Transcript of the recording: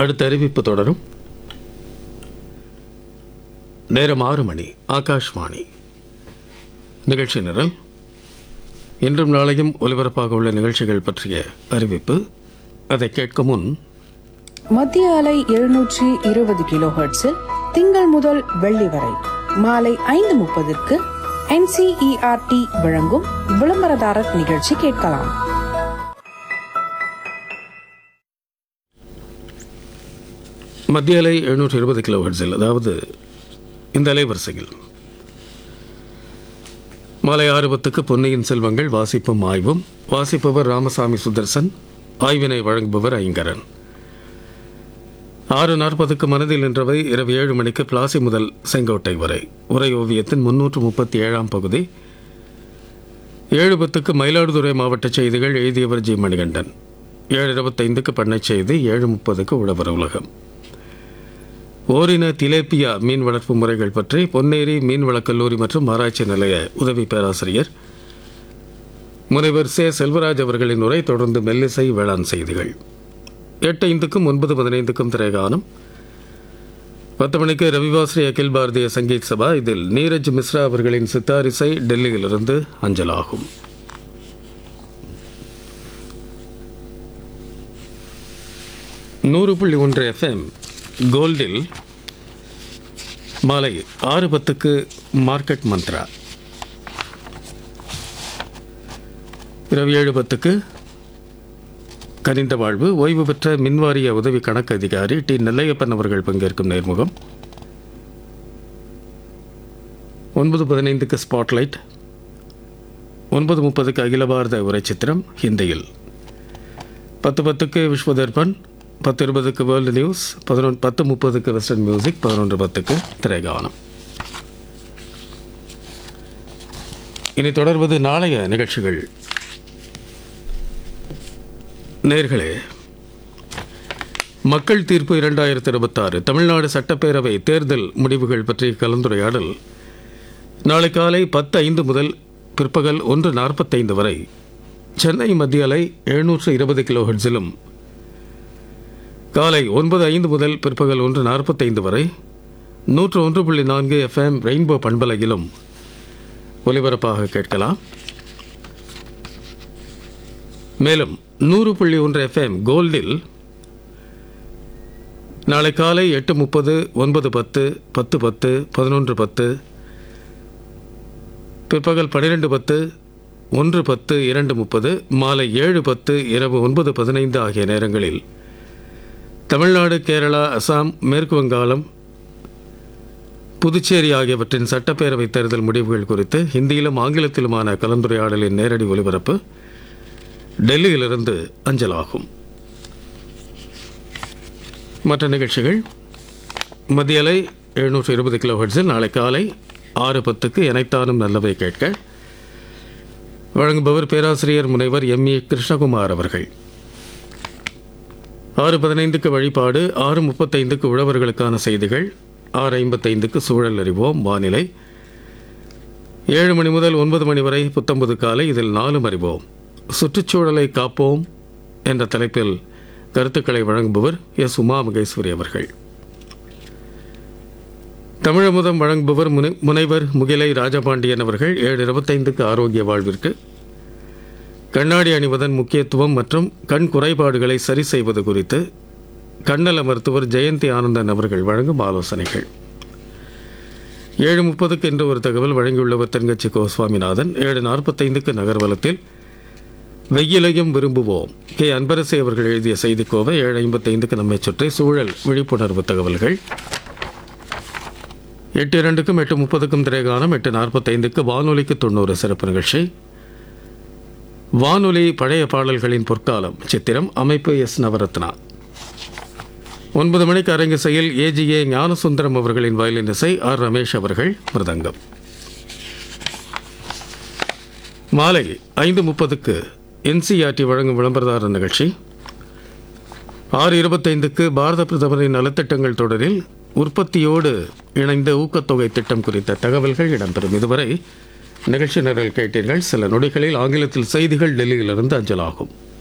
அடுத்த அறிவிப்பு தொடரும் நேரம் ஆறு மணி ஆகாஷ்வாணி நிகழ்ச்சி நிரல் இன்றும் நாளையும் ஒலிபரப்பாக உள்ள நிகழ்ச்சிகள் பற்றிய அறிவிப்பு அதை கேட்கும் முன் மத்திய அலை எழுநூற்றி இருபது கிலோ ஹெர்ட்ஸில் திங்கள் முதல் வெள்ளி வரை மாலை ஐந்து முப்பதுக்கு என்சிஇஆர்டி வழங்கும் விளம்பரதாரர் நிகழ்ச்சி கேட்கலாம் மத்திய அலை எழுநூற்றி இருபது கிலோ ஹெர்ட்ஸில் அதாவது இந்த அலைவரிசையில் மாலை ஆறு பத்துக்கு பொன்னியின் செல்வங்கள் வாசிப்பும் ஆய்வும் வாசிப்பவர் ராமசாமி சுதர்சன் ஆய்வினை வழங்குபவர் ஐங்கரன் ஆறு நாற்பதுக்கு மனதில் நின்றவை இரவு ஏழு மணிக்கு பிளாசி முதல் செங்கோட்டை வரை உரை ஓவியத்தின் முன்னூற்று முப்பத்தி ஏழாம் பகுதி ஏழு பத்துக்கு மயிலாடுதுறை மாவட்ட செய்திகள் எழுதியவர் ஜி மணிகண்டன் ஏழு இருபத்தைந்துக்கு பண்ணைச் செய்தி ஏழு முப்பதுக்கு உழவர் உலகம் ஓரின திலேப்பியா மீன் வளர்ப்பு முறைகள் பற்றி பொன்னேரி மீன்வளக் கல்லூரி மற்றும் ஆராய்ச்சி நிலைய உதவி பேராசிரியர் முனைவர் சே செல்வராஜ் அவர்களின் உரை தொடர்ந்து மெல்லிசை வேளாண் செய்திகள் எட்டு ஐந்துக்கும் ஒன்பது பதினைந்துக்கும் திரைகானம் பத்து மணிக்கு ரவிவாஸ்ரீ அகில் பாரதிய சங்கீத் சபா இதில் நீரஜ் மிஸ்ரா அவர்களின் சித்தாரிசை டெல்லியிலிருந்து அஞ்சலாகும் நூறு புள்ளி ஒன்று எஃப்எம் கோல்டில் மாலை ஆறு பத்துக்கு மார்க்கெட் மந்த்ரா இரவு ஏழு பத்துக்கு கனிந்த வாழ்வு ஓய்வு பெற்ற மின்வாரிய உதவி கணக்கு அதிகாரி டி நெல்லையப்பன் அவர்கள் பங்கேற்கும் நேர்முகம் ஒன்பது பதினைந்துக்கு ஸ்பாட்லைட் ஒன்பது முப்பதுக்கு அகில பாரத உரைச்சித்திரம் ஹிந்தியில் பத்து பத்துக்கு விஸ்வதர்பன் பத்து இருபதுக்கு வேர்ல்டு நியூஸ் பதினொன்று பத்து முப்பதுக்கு வெஸ்டர்ன் மியூசிக் பதினொன்று பத்துக்கு திரைகானம் இனி தொடர்வது நாளைய நிகழ்ச்சிகள் நேர்களே மக்கள் தீர்ப்பு இரண்டாயிரத்தி இருபத்தாறு தமிழ்நாடு சட்டப்பேரவை தேர்தல் முடிவுகள் பற்றிய கலந்துரையாடல் நாளை காலை பத்து ஐந்து முதல் பிற்பகல் ஒன்று நாற்பத்தைந்து வரை சென்னை மத்திய அலை எழுநூற்று இருபது கிலோ ஹெர்ட்ஸிலும் காலை ஒன்பது ஐந்து முதல் பிற்பகல் ஒன்று நாற்பத்தைந்து வரை நூற்று ஒன்று புள்ளி நான்கு எஃப்எம் ரெயின்போ பண்பலையிலும் ஒலிபரப்பாக கேட்கலாம் மேலும் நூறு புள்ளி ஒன்று எஃப்எம் கோல்டில் நாளை காலை எட்டு முப்பது ஒன்பது பத்து பத்து பத்து பதினொன்று பத்து பிற்பகல் பன்னிரெண்டு பத்து ஒன்று பத்து இரண்டு முப்பது மாலை ஏழு பத்து இரவு ஒன்பது பதினைந்து ஆகிய நேரங்களில் தமிழ்நாடு கேரளா அசாம் மேற்கு வங்காளம் புதுச்சேரி ஆகியவற்றின் சட்டப்பேரவை தேர்தல் முடிவுகள் குறித்து ஹிந்தியிலும் ஆங்கிலத்திலுமான கலந்துரையாடலின் நேரடி ஒலிபரப்பு டெல்லியிலிருந்து அஞ்சலாகும் மற்ற நிகழ்ச்சிகள் மத்திய அலை எழுநூற்று இருபது கிலோ ஹெர்ட்ஸில் நாளை காலை ஆறு பத்துக்கு எனைத்தானும் நல்லவை கேட்க வழங்குபவர் பேராசிரியர் முனைவர் எம் ஏ கிருஷ்ணகுமார் அவர்கள் ஆறு பதினைந்துக்கு வழிபாடு ஆறு முப்பத்தைந்துக்கு உழவர்களுக்கான செய்திகள் ஆறு ஐம்பத்தைந்துக்கு சூழல் அறிவோம் வானிலை ஏழு மணி முதல் ஒன்பது மணி வரை புத்தம்பது காலை இதில் நாலும் அறிவோம் சுற்றுச்சூழலை காப்போம் என்ற தலைப்பில் கருத்துக்களை வழங்குபவர் எஸ் உமா மகேஸ்வரி அவர்கள் தமிழமுதம் வழங்குபவர் முனை முனைவர் முகிலை ராஜபாண்டியன் அவர்கள் ஏழு இருபத்தைந்துக்கு ஆரோக்கிய வாழ்விற்கு கண்ணாடி அணிவதன் முக்கியத்துவம் மற்றும் கண் குறைபாடுகளை சரி செய்வது குறித்து கண்ணல மருத்துவர் ஜெயந்தி ஆனந்தன் அவர்கள் வழங்கும் ஆலோசனைகள் ஏழு முப்பதுக்கு என்று ஒரு தகவல் வழங்கியுள்ளவர் தென்கட்சி கோ சுவாமிநாதன் ஏழு நாற்பத்தைந்துக்கு நகர்வலத்தில் வெயிலையும் விரும்புவோம் கே அன்பரசே அவர்கள் எழுதிய செய்திக்கோவை ஏழு ஐம்பத்தைந்துக்கு நம்மை சுற்றி சூழல் விழிப்புணர்வு தகவல்கள் எட்டு இரண்டுக்கும் எட்டு முப்பதுக்கும் திரைகானம் எட்டு நாற்பத்தைந்துக்கு வானொலிக்கு தொண்ணூறு சிறப்பு நிகழ்ச்சி வானொலி பழைய பாடல்களின் பொற்காலம் சித்திரம் அமைப்பு எஸ் நவரத்னா ஒன்பது மணிக்கு அரங்கிசையில் ஏஜிஏ ஞானசுந்தரம் அவர்களின் வயலின் இசை ஆர் ரமேஷ் அவர்கள் மிருதங்கம் மாலை ஐந்து முப்பதுக்கு என்சிஆர்டி வழங்கும் விளம்பரதாரர் நிகழ்ச்சி ஆறு இருபத்தைந்துக்கு பாரத பிரதமரின் நலத்திட்டங்கள் தொடரில் உற்பத்தியோடு இணைந்த ஊக்கத்தொகை திட்டம் குறித்த தகவல்கள் இடம்பெறும் இதுவரை நிகழ்ச்சி நிரல் கேட்டீர்கள் சில நொடிகளில் ஆங்கிலத்தில் செய்திகள் டெல்லியிலிருந்து அஞ்சலாகும்